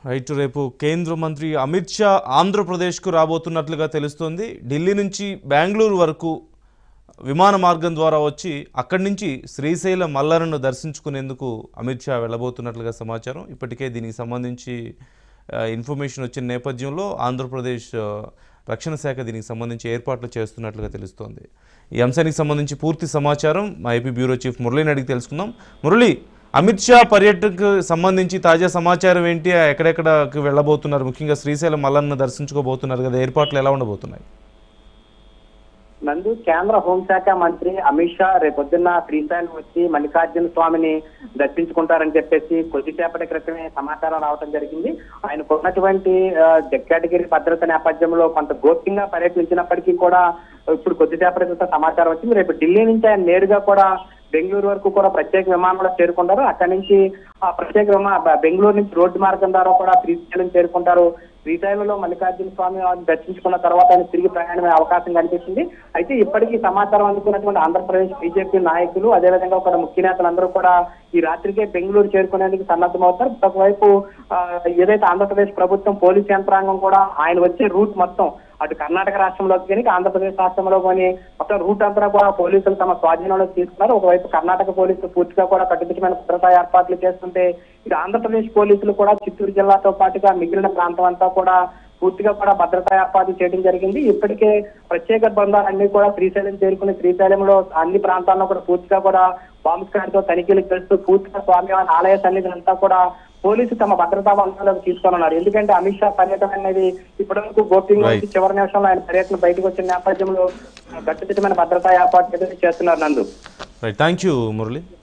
Right రేపు కేంద్ర మంత్రి అమిత్ షా ఆంధ్రప్రదేశ్కు రాబోతున్నట్లుగా తెలుస్తోంది ఢిల్లీ నుంచి బెంగళూరు వరకు విమాన మార్గం ద్వారా వచ్చి అక్కడి నుంచి శ్రీశైల మల్లరను దర్శించుకునేందుకు అమిత్ షా వెళ్ళబోతున్నట్లుగా సమాచారం ఇప్పటికే దీనికి సంబంధించి ఆ, ఇన్ఫర్మేషన్ వచ్చిన నేపథ్యంలో ఆంధ్రప్రదేశ్ ఆ, రక్షణ శాఖ దీనికి సంబంధించి ఏర్పాట్లు చేస్తున్నట్లుగా తెలుస్తోంది ఈ అంశానికి సంబంధించి పూర్తి సమాచారం మా ఏపీ బ్యూరో చీఫ్ మురళిని అడిగి తెలుసుకుందాం మురళి అమిత్ షా పర్యటనకు సంబంధించి తాజా సమాచారం ఏంటి ఎక్కడెక్కడికి వెళ్ళబోతున్నారు ముఖ్యంగా శ్రీశైలం మల్లన్న దర్శించుకోబోతున్నారు కదా ఏర్పాట్లు ఎలా ఉండబోతున్నాయి నందు కేంద్ర హోంశాఖ మంత్రి అమిత్ షా రేపొద్దున్న శ్రీశైలం వచ్చి మల్లికార్జున స్వామిని దర్శించుకుంటారని చెప్పేసి కొద్దిసేపటి క్రితమే సమాచారం రావడం జరిగింది ఆయనకు ఉన్నటువంటి కేటగిరీ భద్రత నేపథ్యంలో కొంత గోప్యంగా పర్యటించినప్పటికీ కూడా ఇప్పుడు కొద్దిసేపటి క్రితం సమాచారం వచ్చింది రేపు ఢిల్లీ నుంచి ఆయన నేరుగా కూడా బెంగళూరు వరకు కూడా ప్రత్యేక విమానంలో చేరుకుంటారు అక్కడి నుంచి ఆ ప్రత్యేక విమా బ- బెంగళూరు నుంచి రోడ్డు మార్గం ద్వారా కూడా శ్రీశైలం చేరుకుంటారు శ్రీశైలంలో మల్లికార్జున స్వామి వారిని దర్శించుకున్న తర్వాత ఆయన తిరిగి ప్రయాణమే అవకాశం కనిపిస్తుంది అయితే ఇప్పటికీ సమాచారం అందుకున్నటువంటి ఆంధ్రప్రదేశ్ బీజేపీ నాయకులు అదేవిధంగా కూడా ముఖ్య నేతలందరూ కూడా ఈ రాత్రికే బెంగళూరు చేరుకునేందుకు సన్నద్ధమవుతారు ఒకవైపు ఆ, ఏదైతే ఆంధ్రప్రదేశ్ ప్రభుత్వం పోలీస్ యంత్రాంగం కూడా ఆయన వచ్చే రూట్ మొత్తం అటు కర్ణాటక రాష్ట్రంలోకి కానీ ఇటు ఆంధ్రప్రదేశ్ రాష్ట్రంలో కానీ మొత్తం రూట్ అంతా కూడా పోలీసులు తమ స్వాధీనంలో తీసుకున్నారు ఒకవైపు కర్ణాటక పోలీసులు పూర్తిగా కూడా కట్టుదిట్టమైన భద్రతా ఏర్పాట్లు చేస్తుంటే ఇటు ఆంధ్రప్రదేశ్ పోలీసులు కూడా చిత్తూరు జిల్లాతో పాటుగా మిగిలిన ప్రాంతం అంతా కూడా పూర్తిగా కూడా భద్రతా ఏర్పాట్లు చేయడం జరిగింది ఇప్పటికే ప్రత్యేక బృందాలన్నీ కూడా శ్రీశైలం చేరుకుని శ్రీశైలంలో అన్ని ప్రాంతాల్లో కూడా పూర్తిగా కూడా బాంబ్ స్క్వాడ్ తో తనిఖీలు చేస్తూ పూర్తిగా స్వామివారి ఆలయ సన్నిధి అంతా కూడా పోలీసు తమ భద్రతా బంధాలకు తీసుకొనున్నారు ఎందుకంటే అమిత్ షా పర్యటన అనేది ఇప్పటివరకు గోప్యంగా Right. ఉంచి చివరి నిమిషంలో ఆయన పర్యటన బయటకు వచ్చిన నేపథ్యంలో కట్టుదిట్టమైన భద్రతా ఏర్పాట్లు చేస్తున్నారు నందు రైట్ థ్యాంక్ యూ మురళి